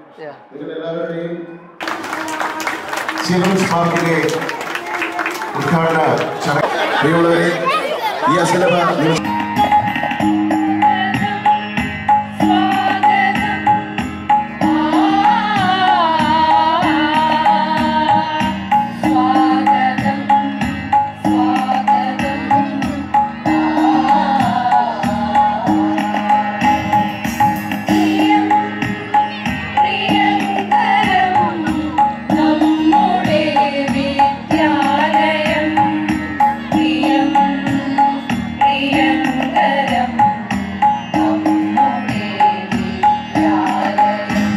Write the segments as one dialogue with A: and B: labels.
A: Yeah.
B: നിങ്ങളെല്ലാവരുടെയും children's പാർക്കിലെ ഉദ്ഘാടന ചടങ്ങ് പ്രിയമുള്ളവരെ ഈ അസലഭ നിങ്ങൾ
C: നമ്മുടെ വിദ്യാലയം പ്രിയം പ്രിയങ്കരം നമ്മുടെ വിദ്യാലയം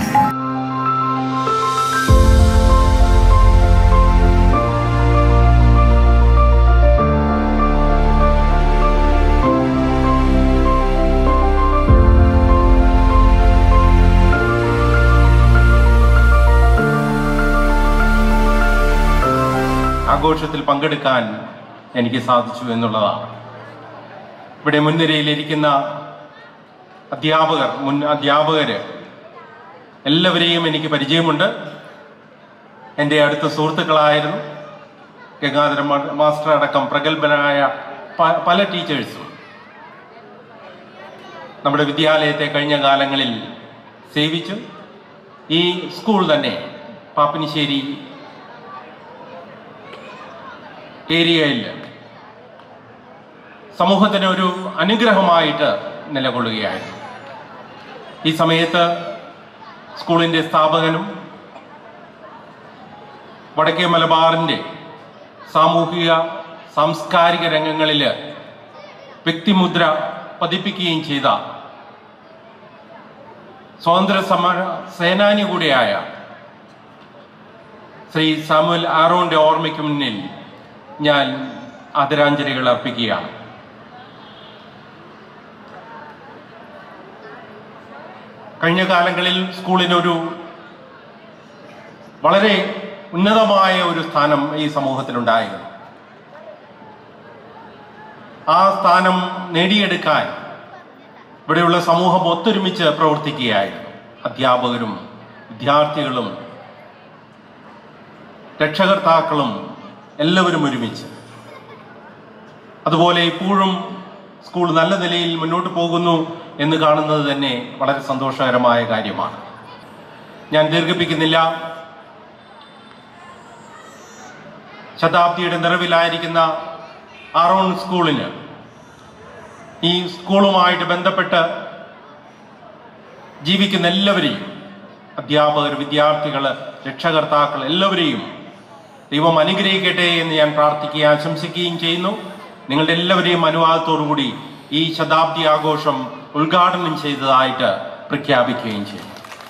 D: ആഘോഷത്തിൽ പങ്കെടുക്കാൻ എനിക്ക് സാധിച്ചു എന്നുള്ളതാണ് ഇവിടെ മുൻനിരയിലിരിക്കുന്ന അധ്യാപകർ മുൻ അധ്യാപകര് എല്ലാവരെയും എനിക്ക് പരിചയമുണ്ട് എൻ്റെ അടുത്ത സുഹൃത്തുക്കളായിരുന്നു ഗംഗാധര മാ- മാസ്റ്റർ അടക്കം പ്രഗത്ഭനായ പ- പല ടീച്ചേഴ്സും നമ്മുടെ വിദ്യാലയത്തെ കഴിഞ്ഞ കാലങ്ങളിൽ സേവിച്ചു ഈ സ്കൂൾ തന്നെ പാപ്പിനിശ്ശേരി ഏരിയയിൽ സമൂഹത്തിന് ഒരു അനുഗ്രഹമായിട്ട് നിലകൊള്ളുകയായിരുന്നു ഈ സമയത്ത് സ്കൂളിൻ്റെ സ്ഥാപകനും വടക്കേ മലബാറിൻ്റെ സാമൂഹിക സാംസ്കാരിക രംഗങ്ങളിൽ വ്യക്തിമുദ്ര പതിപ്പിക്കുകയും ചെയ്ത സ്വാതന്ത്ര്യ സമര സേനാനി കൂടിയായ ശ്രീ സാമുവൽ ആറോന്റെ ഓർമ്മയ്ക്ക് മുന്നിൽ ഞാൻ ആദരാഞ്ജലികൾ അർപ്പിക്കുകയാണ് കഴിഞ്ഞ കാലങ്ങളിൽ സ്കൂളിനൊരു വളരെ ഉന്നതമായ ഒരു സ്ഥാനം ഈ സമൂഹത്തിലുണ്ടായിരുന്നു ആ സ്ഥാനം നേടിയെടുക്കാൻ ഇവിടെയുള്ള സമൂഹം ഒത്തൊരുമിച്ച് പ്രവർത്തിക്കുകയായിരുന്നു അധ്യാപകരും വിദ്യാർത്ഥികളും രക്ഷകർത്താക്കളും എല്ലാവരും ഒരുമിച്ച് അതുപോലെ ഇപ്പോഴും സ്കൂൾ നല്ല നിലയിൽ മുന്നോട്ട് പോകുന്നു എന്ന് കാണുന്നത് തന്നെ വളരെ സന്തോഷകരമായ കാര്യമാണ് ഞാൻ ദീർഘിപ്പിക്കുന്നില്ല ശതാബ്ദിയുടെ നിറവിലായിരിക്കുന്ന ആറോൺ സ്കൂളിന് ഈ സ്കൂളുമായിട്ട് ബന്ധപ്പെട്ട് ജീവിക്കുന്ന എല്ലാവരെയും അധ്യാപകർ വിദ്യാർത്ഥികൾ രക്ഷകർത്താക്കൾ എല്ലാവരെയും ദൈവം അനുഗ്രഹിക്കട്ടെ എന്ന് ഞാൻ പ്രാർത്ഥിക്കുകയും ആശംസിക്കുകയും ചെയ്യുന്നു നിങ്ങളുടെ എല്ലാവരെയും അനുവാദത്തോടു കൂടി ഈ ശതാബ്ദി ആഘോഷം ഉദ്ഘാടനം ചെയ്തതായിട്ട് പ്രഖ്യാപിക്കുകയും ചെയ്യുന്നു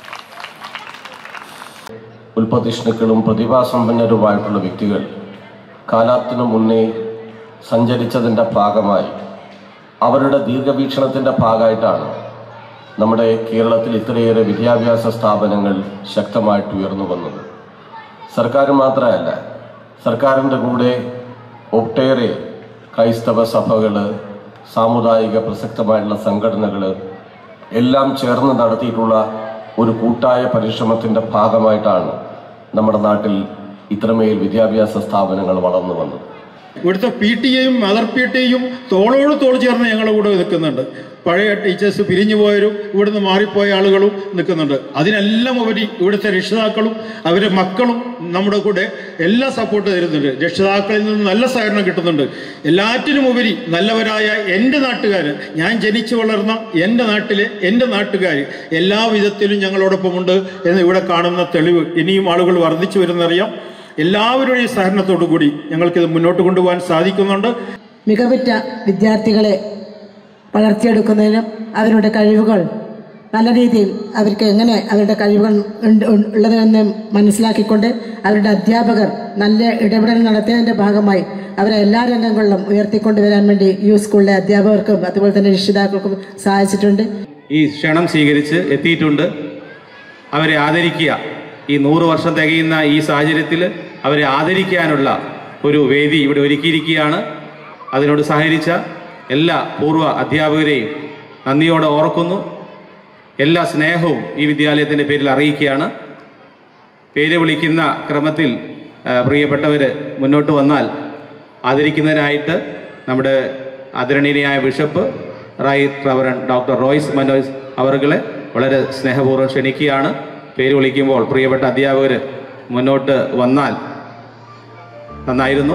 E: ഉൽപ്പതിഷ്ണുക്കളും പ്രതിഭാസമ്പന്നരുമായിട്ടുള്ള വ്യക്തികൾ കാലത്തിനു മുന്നേ സഞ്ചരിച്ചതിൻ്റെ ഭാഗമായി അവരുടെ ദീർഘവീക്ഷണത്തിൻ്റെ ഭാഗമായിട്ടാണ് നമ്മുടെ കേരളത്തിൽ ഇത്രയേറെ വിദ്യാഭ്യാസ സ്ഥാപനങ്ങൾ ശക്തമായിട്ട് ഉയർന്നു വന്നത് സർക്കാർ മാത്രമല്ല സർക്കാരിൻ്റെ കൂടെ ഒട്ടേറെ ക്രൈസ്തവ സഭകൾ സാമുദായിക പ്രസക്തമായിട്ടുള്ള സംഘടനകൾ എല്ലാം ചേർന്ന് നടത്തിയിട്ടുള്ള ഒരു കൂട്ടായ പരിശ്രമത്തിൻ്റെ ഭാഗമായിട്ടാണ് നമ്മുടെ നാട്ടിൽ ഇത്രമേൽ വിദ്യാഭ്യാസ സ്ഥാപനങ്ങൾ വളർന്നു വന്നത്
F: ഇവിടുത്തെ പി ടി എയും മദർ പി ടിയും തോളോട് തോൾ ചേർന്ന് ഞങ്ങളുടെ കൂടെ നിൽക്കുന്നുണ്ട് പഴയ ടീച്ചേഴ്സ് പിരിഞ്ഞു പോയവരും ഇവിടുന്ന് മാറിപ്പോയ ആളുകളും നിൽക്കുന്നുണ്ട് അതിനെല്ലാം ഉപരി ഇവിടുത്തെ രക്ഷിതാക്കളും അവരുടെ മക്കളും നമ്മുടെ കൂടെ എല്ലാ സപ്പോർട്ട് തരുന്നുണ്ട് രക്ഷിതാക്കളിൽ നിന്ന് നല്ല സഹകരണം കിട്ടുന്നുണ്ട് എല്ലാറ്റിനും ഉപരി നല്ലവരായ എൻ്റെ നാട്ടുകാർ ഞാൻ ജനിച്ചു വളർന്ന എൻ്റെ നാട്ടിലെ എൻ്റെ നാട്ടുകാർ എല്ലാ വിധത്തിലും ഞങ്ങളോടൊപ്പമുണ്ട് എന്ന് ഇവിടെ കാണുന്ന തെളിവ് ഇനിയും ആളുകൾ വർദ്ധിച്ചു വരുന്നറിയാം എല്ലാവരുടെയും സഹകരണത്തോടു കൂടി ഞങ്ങൾക്കിത് മുന്നോട്ട് കൊണ്ടുപോകാൻ സാധിക്കുന്നുണ്ട്
G: മികവുറ്റ വിദ്യാർത്ഥികളെ വളർത്തിയെടുക്കുന്നതിനും അവരുടെ കഴിവുകൾ നല്ല രീതിയിൽ അവർക്ക് എങ്ങനെ അവരുടെ കഴിവുകൾ ഉണ്ട് ഉണ്ട് ഉള്ളതെന്ന് മനസ്സിലാക്കിക്കൊണ്ട് അവരുടെ അധ്യാപകർ നല്ല ഇടപെടൽ നടത്തിയതിന്റെ ഭാഗമായി അവരെ എല്ലാ രംഗങ്ങളിലും ഉയർത്തിക്കൊണ്ടുവരാൻ വേണ്ടി യു സ്കൂളിലെ അധ്യാപകർക്കും അതുപോലെ തന്നെ രക്ഷിതാക്കൾക്കും സഹായിച്ചിട്ടുണ്ട്
H: ഈ ക്ഷണം സ്വീകരിച്ച് എത്തിയിട്ടുണ്ട് അവരെ ആദരിക്കുക ഈ നൂറ് വർഷം തികയുന്ന ഈ സാഹചര്യത്തിൽ അവരെ ആദരിക്കാനുള്ള ഒരു വേദി ഇവിടെ ഒരുക്കിയിരിക്കുകയാണ് അതിനോട് സഹകരിച്ച എല്ലാ പൂർവ്വ അധ്യാപകരെയും നന്ദിയോടെ ഓർക്കുന്നു എല്ലാ സ്നേഹവും ഈ വിദ്യാലയത്തിൻ്റെ പേരിൽ അറിയിക്കുകയാണ് പേര് വിളിക്കുന്ന ക്രമത്തിൽ ആ, പ്രിയപ്പെട്ടവർ മുന്നോട്ട് വന്നാൽ ആദരിക്കുന്നതിനായിട്ട് നമ്മുടെ ആദരണീയനായ bishop right reverend doctor Royce Manoj അവറുകളെ വളരെ സ്നേഹപൂർവ്വം ക്ഷണിക്കുകയാണ് പേര് വിളിക്കുമ്പോൾ പ്രിയപ്പെട്ട അധ്യാപകർ മുന്നോട്ട് വന്നാൽ നന്നായിരുന്നു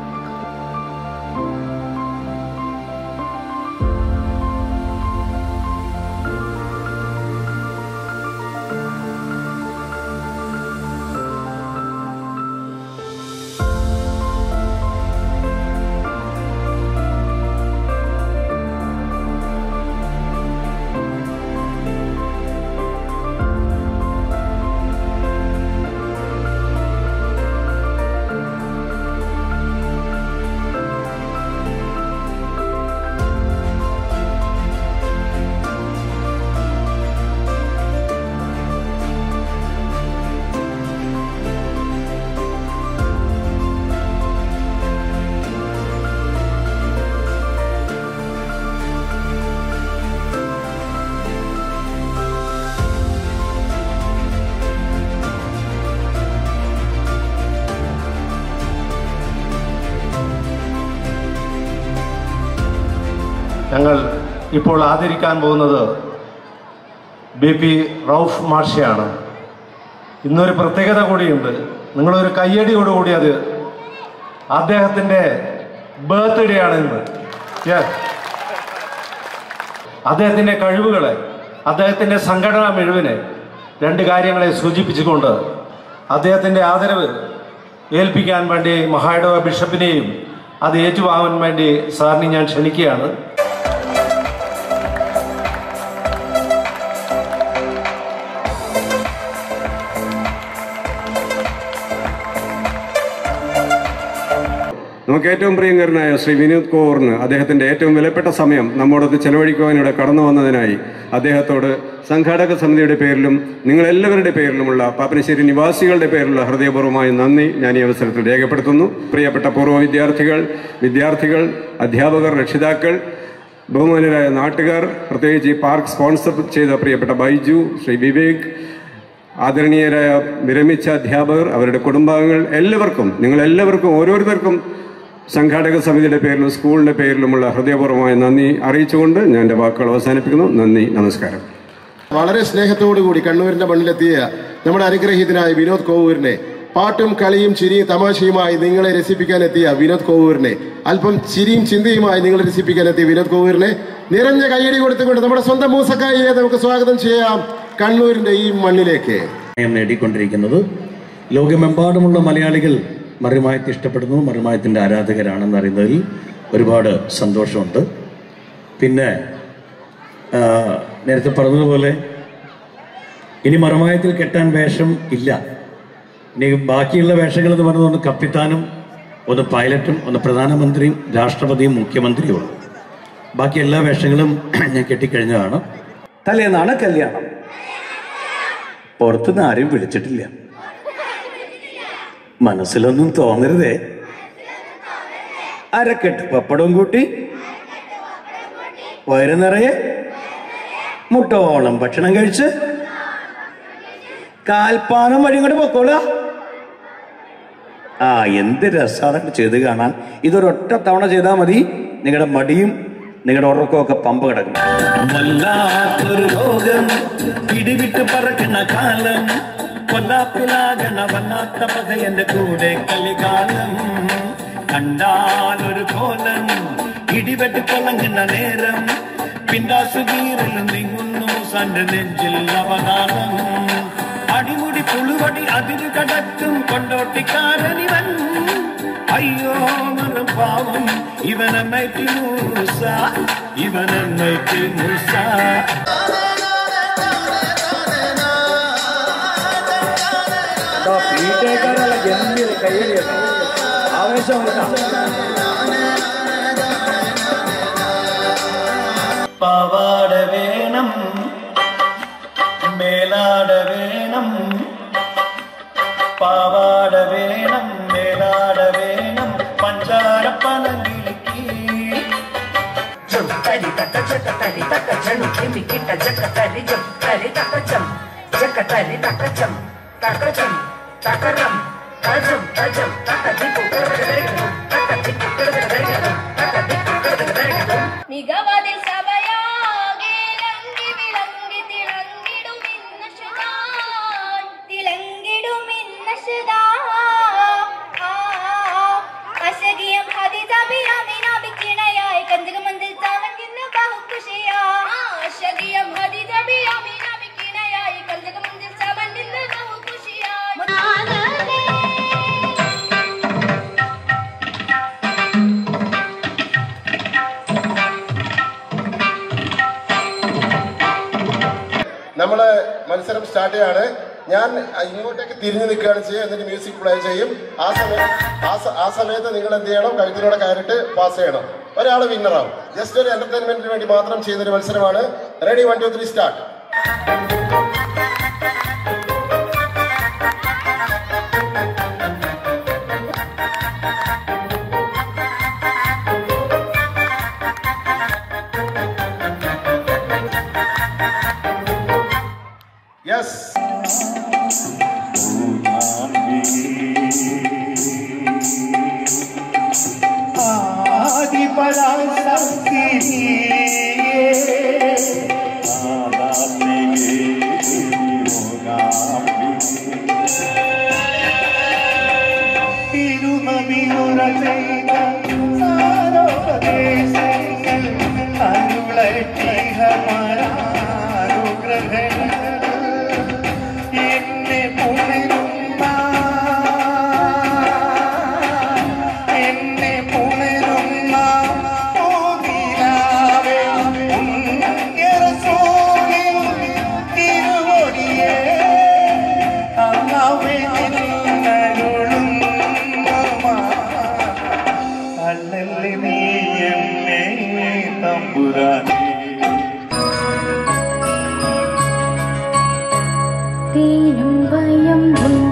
A: ഞങ്ങൾ ഇപ്പോൾ ആദരിക്കാൻ പോകുന്നത് ബി പി റൌഫ് മാർഷയാണ് ഇന്നൊരു പ്രത്യേകത കൂടിയുണ്ട് നിങ്ങളൊരു കയ്യടിയോടുകൂടി അത് അദ്ദേഹത്തിൻ്റെ ബർത്ത്ഡേ ആണ് ഇന്ന് Yes. അദ്ദേഹത്തിൻ്റെ കഴിവുകളെ അദ്ദേഹത്തിൻ്റെ സംഘടനാ മിഴിവിനെ രണ്ട് കാര്യങ്ങളെ സൂചിപ്പിച്ചുകൊണ്ട് അദ്ദേഹത്തിൻ്റെ ആദരവ് ഏൽപ്പിക്കാൻ വേണ്ടി മഹായിടവ ബിഷപ്പിനെയും അത് ഏറ്റുവാങ്ങാൻ വേണ്ടി സാറിനെ ഞാൻ ക്ഷണിക്കുകയാണ്
I: നമുക്ക് ഏറ്റവും പ്രിയങ്കരനായ ശ്രീ വിനോദ് കോറിന് അദ്ദേഹത്തിന്റെ ഏറ്റവും വിലപ്പെട്ട സമയം നമ്മോടൊത്ത് ചെലവഴിക്കുവാൻ ഇവിടെ കടന്നു വന്നതിനായി അദ്ദേഹത്തോട് സംഘാടക സമിതിയുടെ പേരിലും നിങ്ങളെല്ലാവരുടെ പേരിലുമുള്ള പാപ്പനശ്ശേരി നിവാസികളുടെ പേരിലുള്ള ഹൃദയപൂർവ്വമായ നന്ദി ഞാൻ ഈ അവസരത്തിൽ രേഖപ്പെടുത്തുന്നു പ്രിയപ്പെട്ട പൂർവ്വ വിദ്യാർത്ഥികൾ വിദ്യാർത്ഥികൾ അധ്യാപകർ രക്ഷിതാക്കൾ ബഹുമാനരായ നാട്ടുകാർ പ്രത്യേകിച്ച് ഈ പാർക്ക് സ്പോൺസർ ചെയ്ത പ്രിയപ്പെട്ട ബൈജു ശ്രീ വിവേക് ആദരണീയരായ വിരമിച്ച അധ്യാപകർ അവരുടെ കുടുംബാംഗങ്ങൾ എല്ലാവർക്കും നിങ്ങൾ എല്ലാവർക്കും ഓരോരുത്തർക്കും സംഘാടക സമിതിയുടെ പേരിലും സ്കൂളിന്റെ പേരിലുമുള്ള ഹൃദയപൂർവ്വമായ നന്ദി അറിയിച്ചുകൊണ്ട് ഞാൻ എൻ്റെ വാക്കുകൾ അവസാനിപ്പിക്കുന്നു നന്ദി നമസ്കാരം
B: വളരെ സ്നേഹത്തോടു കൂടി കണ്ണൂരിന്റെ മണ്ണിലെത്തിയ നമ്മുടെ അനുഗ്രഹീതനായ വിനോദ് കോവൂരിനെ പാട്ടും കളിയും ചിരിയും തമാശയുമായി നിങ്ങളെ രസിപ്പിക്കാൻ എത്തിയ വിനോദ് കോവൂരിനെ അല്പം ചിരിയും ചിന്തയുമായി നിങ്ങളെ രസിപ്പിക്കാൻ എത്തിയ വിനോദ് കോവൂരിനെ നിറഞ്ഞ കയ്യടി കൊടുത്തുകൊണ്ട് നമ്മുടെ സ്വന്തം മൂസക്കായിയെ നമുക്ക് സ്വാഗതം ചെയ്യാം കണ്ണൂരിന്റെ ഈ മണ്ണിലേക്ക്
J: സമയം നേടിക്കൊണ്ടിരിക്കുന്നത് ലോകമെമ്പാടുമുള്ള മലയാളികൾ മറിമായത്തെ ഇഷ്ടപ്പെടുന്നു മറിമായത്തിൻ്റെ ആരാധകരാണെന്ന് അറിയുന്നതിൽ ഒരുപാട് സന്തോഷമുണ്ട് പിന്നെ ആ, നേരത്തെ പറഞ്ഞതുപോലെ ഇനി മറുമായത്തിൽ കെട്ടാൻ വേഷം ഇല്ല ഇനി ബാക്കിയുള്ള വേഷങ്ങൾ എന്ന് പറയുന്നത് ഒന്ന് കപ്പിത്താനും ഒന്ന് പൈലറ്റും ഒന്ന് പ്രധാനമന്ത്രിയും രാഷ്ട്രപതിയും മുഖ്യമന്ത്രിയും ഉള്ളു ബാക്കി എല്ലാ വേഷങ്ങളും ഞാൻ കെട്ടിക്കഴിഞ്ഞതാണ് തലേന്നാണ് കല്യാണം പുറത്തുനിന്ന് ആരും വിളിച്ചിട്ടില്ല മനസ്സിലൊന്നും തോന്നരുതേ അരക്കെട്ട് പപ്പടവും കൂട്ടി വയറ് നിറയെ മുട്ടോളം ഭക്ഷണം കഴിച്ച് കാൽപ്പാനം വഴി കൂടെ പൊക്കോളുക ആ എന്ത് രസാണ് ചെയ്ത് കാണാൻ ഇതൊരൊറ്റ തവണ ചെയ്താൽ മതി നിങ്ങളുടെ മടിയും നിങ്ങളുടെ ഉറക്കമൊക്കെ പമ്പ കിടക്കും വല്ലാത്തൊരു രോഗം പിടിവിട്ട് പറക്കണ കാലം കൊല്ലാപ്പിലാകണ വല്ലാത്ത പകയന്റെ കൂടെ കലികാലം കണ്ടാലൊരു കോലം ഇടിവെട്ട് കൊളങ്ങുന്ന നേരം പിണ്ടാസുകീറിൽ നീങ്ങുന്നു സന്റെ നെഞ്ചിൽ അവകാലം അടിമുടി പുളുവടി അതിരു കടക്കും കൊണ്ടോട്ടിക്കാരനിവൻ അയ്യോ മനം പാവം ഇവനെന്നൈറ്റി മൂസ ഇവനെന്നൈറ്റി മൂസ പാവാട വേണം മേലാട വേണം പാവാട വേണം മേലാട വേണം പഞ്ചാര പനങ്കിളിക്ക്
C: జకతరి తకచను కిమికిట జకతరి జం తరి తకచం జకతరి తకచం తకచం తకరం తజం తజం తకదిక్కు కరగదరగదం తకదిక్కు కరగదరగదం తకదిక్కు కరగదరగదం
K: മികവതിൽ സഭയാകെ ലങ്കി വിളങ്കി തിളങ്ങിടുമിന്നശുതാൻ തിളങ്ങിടുമിന്നശുതാ അശകിയം ഹതിതബിയമിനബിക്കിണയായി കഞ്ചകമന്തിൽ ചാവങ്കിന്ന് ബഹുഖുഷിയാ അശകിയം ഹതിതബിയമിനബിക്കിണയായി കഞ്ചകമന്തിൽ ചാവങ്കിന്ന് ബഹുഖുഷിയാ
B: നമ്മള് മത്സരം സ്റ്റാർട്ട് ചെയ്യാണ് ഞാൻ ഇങ്ങോട്ടേക്ക് തിരിഞ്ഞു നിൽക്കുകയാണ് ചെയ്യുക എന്നിട്ട് മ്യൂസിക് പ്ലേ ചെയ്യും ആ സമയം ആ സ- ആ സമയത്ത് നിങ്ങൾ എന്ത് ചെയ്യണം കഴുത്തിലൂടെ കയറിട്ട് പാസ് ചെയ്യണം ഒരാൾ വിന്നറാവും ജസ്റ്റ് ഒരു എന്റർടൈൻമെന്റിന് വേണ്ടി മാത്രം ചെയ്യുന്നൊരു മത്സരമാണ് ready one two three start yes
L: എന്നെ പുണരുന്ന എന്നെ പുണരുന്ന പൂനിലാവേ, ഉണ്ണിയറസൂലിൻ തിരുവടിയേ, അല്ലാഹുവേ നിന്നരുളുന്നുമാ. അല്ലല്ലേ നീ എന്നെ തമ്പുരാനേ
K: തേനും ഭയം